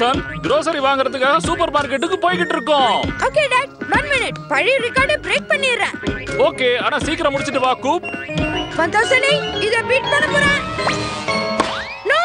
Sun grocery வாங்குறதுக்காக super மார்க்கெட்டுக்கு போய்கிட்டு இருக்கோம் ஓகே டாட் ஒன் மினிட் பழைய ரெக்கார்டை பிரேக் பண்ணிடுறேன் ஓகே ஆனா சீக்கிரம் முடிச்சிட்டு வா கூப் ஒன் தௌசண்ட் இதை பீட் பண்ண போறேன் no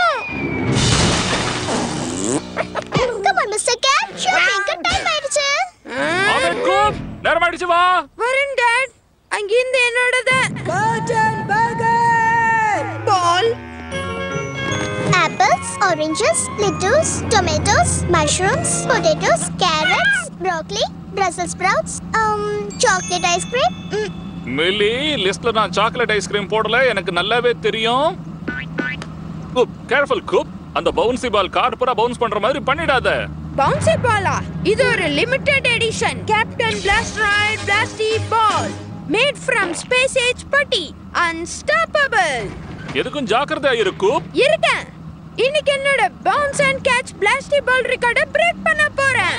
come on mister Kat ஷாப்பிங்க்கு டைம் ஆயிடுச்சு அவன் கூப் நேரம் ஆயிடுச்சு வா வரேன் டாட் அங்கிருந்து என்னோடத பர்ஜன் பர்கர் பால் apples oranges lettuce tomatoes mushrooms potatoes carrots broccoli brussels sprouts um chocolate ice cream mm, Millie லிஸ்ட்ல நான் சாக்லேட் ஐஸ்கிரீம் போடல எனக்கு நல்லாவே தெரியும் கூப் கேர்ஃபுல் கூப் அந்த பவுன்சி பால் கார் பூரா பவுன்ஸ் பண்ற மாதிரி பண்ணிடாத பவுன்சி பாலா இது ஒரு limited edition captain blast royal blasty ball made from space age putty unstoppable எதுக்கும் ஜாக்கிரதையா இரு கூப் இருக்கேன் இன்னைக்கு என்னோட bounce and catch blasty ball ரெக்கார்டை பிரேக் பண்ண போறேன்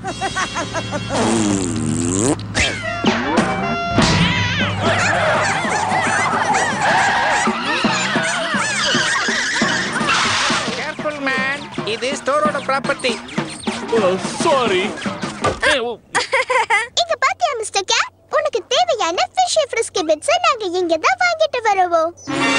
கேர்ஃபுல் மேன் இது ஸ்டோரோட ப்ராப்பர்ட்டி சாரி இங்க பாத்தியா மிஸ்டர் கேட் உனக்கு தேவையான ஃபிஷ் ஃப்ரிஸ்கி பிட்ஸ் நாங்க இங்க தான் வாங்கிட்டு வருவோம்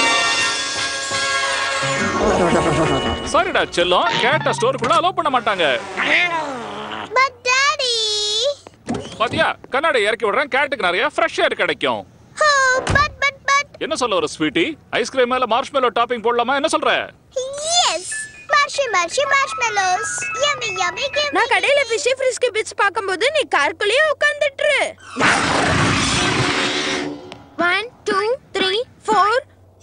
சாரிடா செல்லம் கேட்ட ஸ்டோருக்குள்ள அலோவ் பண்ண மாட்டாங்க பட் டாடி பாத்தியா கண்ணாடி இறக்கி விடுறேன் கேட்டுக்கு நிறைய ஃப்ரெஷ் ஏர் கிடைக்கும் ஹோ பட் பட் பட் என்ன சொல்ல ஒரு ஸ்வீட்டி ஐஸ்கிரீம் மேல மார்ஷ்மெலோ டாப்பிங் போடலாமா என்ன சொல்ற yes marshy marshy marshmallows yummy yummy give நான் கடையில ஃபிஷ் ஃப்ரிஸ்கி பிட்ஸ் பார்க்கும்போது நீ காருக்குள்ளேயே உட்காந்துட்டு one two three four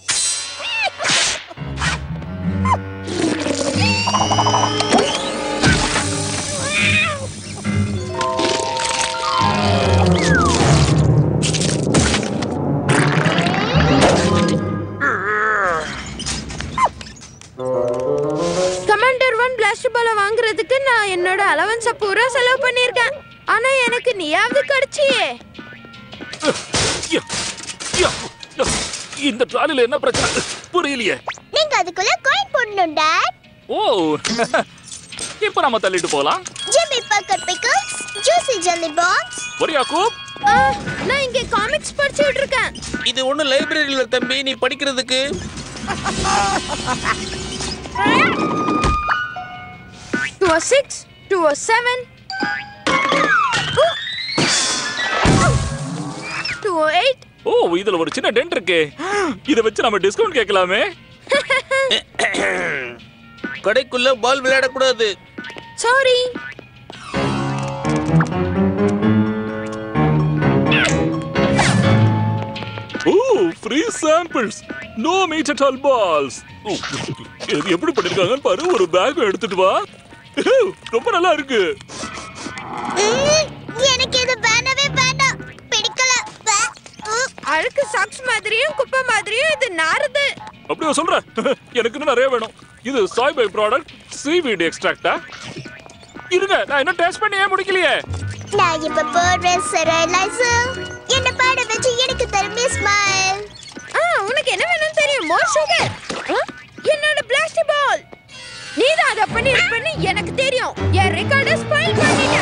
commander one blast பால வாங்குறதுக்கு நான் என்னோட அலவன்ஸ பூரா செலவு பண்ணிருக்கேன் ஆனா எனக்கு நீயாவது கிடைச்சியே யா, யா, யா. இந்த ட்ராலில என்ன பிரச்சனை புரியலையே நீங்க அதுக்குள்ள காயின் போடணும் டாட் ஓ இப்ப நம்ம தள்ளிட்டு போலாம் Jimmy pucker pickles juicy jelly box ஒரியா கூப் ஆ, நான் இங்க காமிக்ஸ் படிச்சுட்டு இருக்கேன் இது ஒன்றும் லைப்ரரி இல்லை தம்பி நீ படிக்கிறதுக்கு two O six two O seven two O eight O இதுல ஒரு சின்ன டென்ட் இருக்கு இத வச்சு நம்ம டிஸ்கவுண்ட் கேட்கலாமே கடைக்குள்ள பால் விளையாடக்கூடாது sorry oh free samples no meat at all balls இது எப்படி பண்ணிருக்காங்கன்னு பாரு ஒரு பேக் எடுத்துட்டு வா ரொம்ப நல்லா இருக்கு ம், எனக்கு இது வேணவே வேண்டாம் பிடிக்கல வே, உ, அழுக்கு சாக்ஸ் மாதிரியும் குப்பை மாதிரியும் இது நாறுது அப்படியே சொல்ற எனக்கு இன்னும் நிறைய வேணும் இது சாய் பை ப்ராடக்ட் சீவீட் எக்ஸ்ட்ராக்டா இருங்க நான் இன்னும் டேஸ்ட் பண்ணியே முடிக்கலையே நான் இப்ப போடுறேன் சரலைசர் என்ன பாட வச்சு எனக்கு தருமே ஸ்மைல் ஆ உனக்கு என்ன வேணும்னு தெரியும் மோர் சுகர் என்னோட பிளாஸ்டிக் பால் நீ தான் அதை பண்ணி இது பண்ணி எனக்கு தெரியும் என் ரெக்கார்டை ஸ்பாயில் பண்ணிட்ட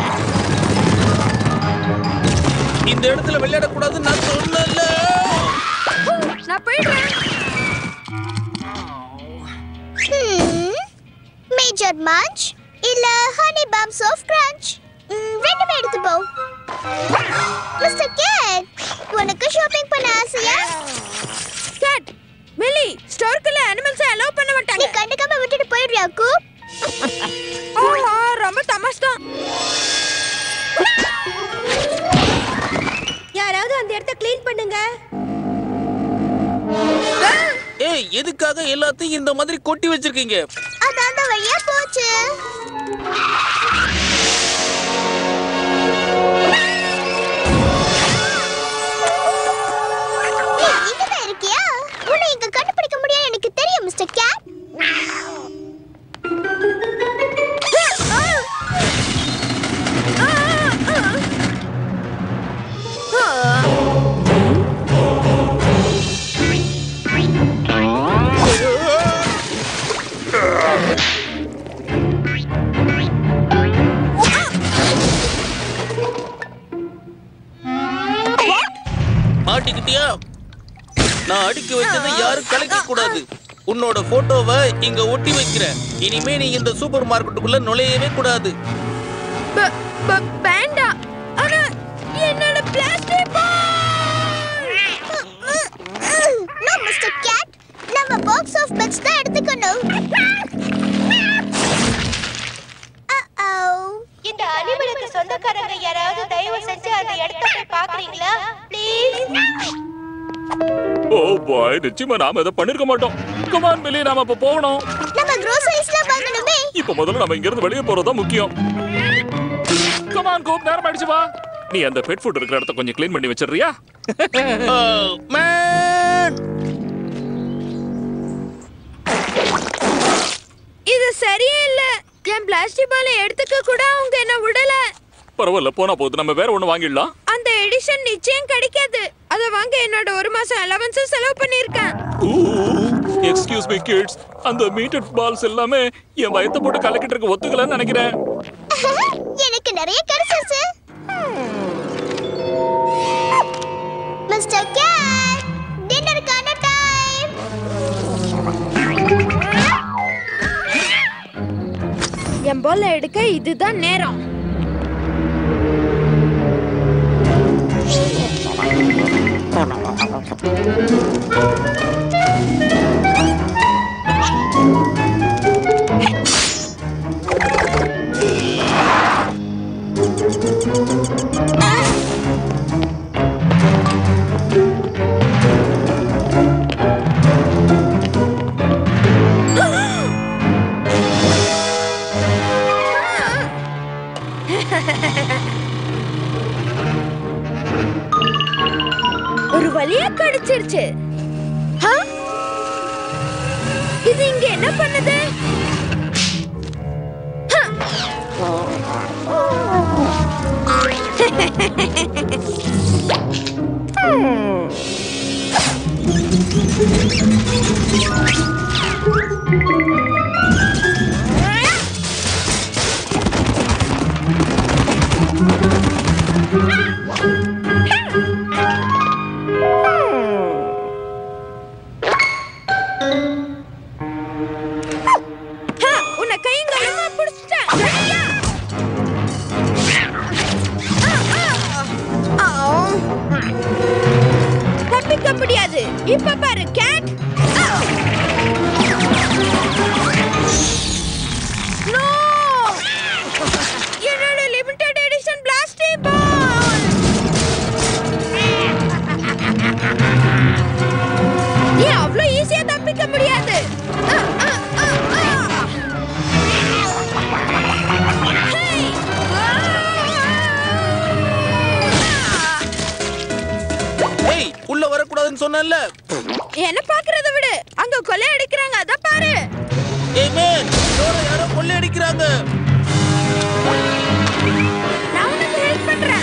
இந்த இடத்துல விளையாடக்கூடாதுன்னு நான் சொல்லல நான் போயிடுறேன் மேஜர் மஞ்ச் இல்ல ஹனி பம்ஸ் ஆஃப் கிரன்ச் ரெண்டுமே எடுத்து போ மிஸ்டர் கேட் உனக்கு ஷாப்பிங் பண்ண ஆசையா கேட் மில்லி ஸ்டோருக்குள்ள அனிமல்ஸ் அலோவ் பண்ண நீ மாட்டாங்க கண்டுக்காம விட்டுட்டு போயிடுறியா கூப் ஓஹோ ரொம்ப தமாஷ் தான் யாராவது அந்த இடத்த க்ளீன் பண்ணுங்க ஏய் எதுக்காக எல்லாத்தையும் இந்த மாதிரி கொட்டி வச்சிருக்கீங்க அது அந்த வழியா போச்சு நீ இங்கதான் இருக்கியா உன்னை இங்க கண்டுபிடிக்க முடியாது எனக்கு தெரியும் மிஸ்டர் கேட் மாட்டிக்கிட்டியா நான் அடுக்கி வச்சதை யாரும் கலைக்க கூடாது உன்னோட போட்டோவை இங்க ஒட்டி வைக்கிறேன் இனிமே நீ இந்த சூப்பர் மார்க்கெட்டுக்குள்ள நுழையவே கூடாது ப- ப- வேண்டாம் ஆனா என்னோட பிளாஸ்டிக் நோ மிஸ்டர் கேட் நம்ம பாக்ஸ் ஆஃப் பெட்ஸ் தான் எடுத்துக்கணும் Uh-oh. இந்த அனிமலுக்கு சொந்தக்காரங்க யாராவது தயவு செஞ்சு அந்த இடத்த போய் பாக்குறீங்களா ப்ளீஸ் ஓ பாய் நிச்சயமா நாம இதை பண்ணிருக்க மாட்டோம் கமான் வெளியே நாம இப்ப போகணும் நம்ம groceries-ல வாங்கணுமே இப்ப முதல்ல நம்ம இங்க இருந்து வெளியே போறதுதான் முக்கியம் கமான் கோப் நேரம் ஆயிடுச்சு வா நீ அந்த பெட் ஃபுட் இருக்கிற இடத்த கொஞ்சம் க்ளீன் பண்ணி வச்சிடுறியா Oh, man! இது சரியே இல்ல என் பிளாஸ்டிக் பாலை எடுத்துக்க கூட அவங்க என்ன விடல பரவாயில்ல போனா போகுது நம்ம வேற ஒண்ணு வாங்கிடலாம் அந்த எடிஷன் நிச்சயம் கிடைக்காது அத வாங்க என்னோட ஒரு மாசம் அலவன்ஸும் செலவு பண்ணிருக்கேன் எக்ஸ்கியூஸ் மீ கிட்ஸ் அந்த மீட்டட் பால்ஸ் எல்லாமே என் வயத்தை போட்டு கலக்கிட்டு இருக்க ஒத்துக்கலன்னு நினைக்கிறேன் எனக்கு நிறைய கிடைச்சிருச்சு மிஸ்டர் கேட் டின்னருக்கான டைம் என் பால் எடுக்க இதுதான் நேரம் ஒரு வழியா கிடைச்சிருச்சு ஆ? இது இங்க என்ன பண்ணுது ஹ! ஹ! உன்னை கையங்களமா பிடிச்சிட்டேன் சரியா? ஆ, ஆ. ஆ. தப்பிக்க முடியாது இப்ப பாரு கேட் நோ என்னோட லிமிடெட் எடிஷன் பிளாஸ்டிக் பால் நீ அவ்வளவு ஈஸியா தப்பிக்க முடியாது ஆ, ஆ, ஆ, ஆ. ஹேய்! ஏய் உள்ள வரக்கூடாதுன்னு சொன்னேன்ல என்ன பாக்குறத விடு அங்க கொலை அடிக்கிறாங்க அத பாரு ஏய் மேன் டோரை யாரோ கொள்ளையடிக்கிறாங்க நான் உனக்கு ஹெல்ப் பண்றேன்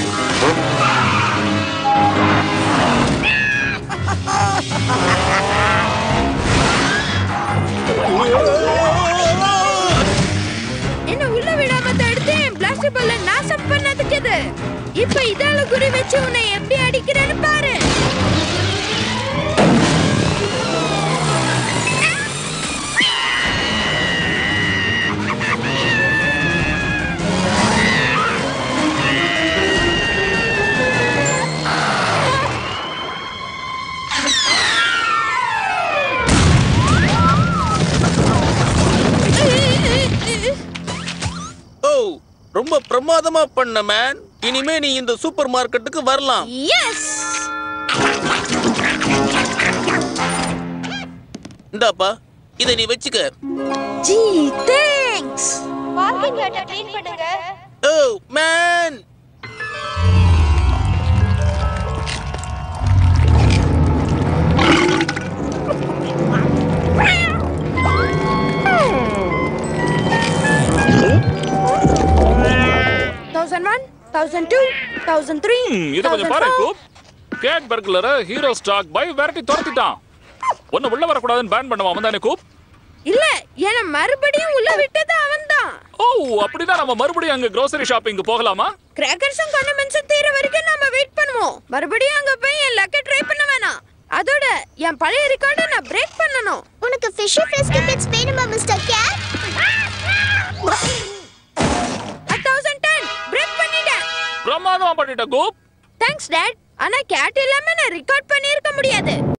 என்ன உள்ள விடாம தடுத்து என் பிளாஸ்டிக் பால்ல நாசம் பண்ணதுக்கு இது இப்ப இதால குறி வச்சு உன்னை எப்படி அடிக்கிறேன்னு பாரு ஓ ரொம்ப பிரமாதமா பண்ண மேன் இனிமே நீ இந்த சூப்பர் மார்க்கெட்டுக்கு வரலாம் எஸ் இந்தாப்பா இதை நீ வச்சுக்க ஜி தேங்க்ஸ் பார்க்கிங் லாட்டை க்ளீன் பண்ணுங்க oh man thousand one thousand two thousand three ம், இத கொஞ்சம் பாரு கூப் கேட் பர்க்லர ஹீரோ ஸ்டாக் பை விரட்டி துரத்திட்டான் ஒன்னு உள்ள வரக்கூடாதுன்னு பேன் பண்ணுவான் தானே கூப் இல்ல என்ன மறுபடியும் உள்ள விட்டது அவன்தான் ஓ அப்படிதான் நம்ம மறுபடியும் அங்க grocery ஷாப்பிங் போகலாமா கிராக்கர்ஸும் கண்டமெண்ட்ஸும் தீர வரைக்கும் நாம வெயிட் பண்ணுவோம் மறுபடியும் அங்க போய் என் லக்க ட்ரை பண்ண அதோட என் பழைய ரெக்கார்டை நான் பிரேக் பண்ணணும் உனக்கு ஃபிஷ் ஃப்ரெஸ்கி பிட்ஸ் வேணுமா mister Kat thousand ten break பண்ணிட்டேன் பிரமாதமா பண்ணிட்ட கோப் தேங்க்ஸ் டாட் ஆனா கேட் இல்லாம நான் ரெக்கார்ட் பண்ணியிருக்க முடியாது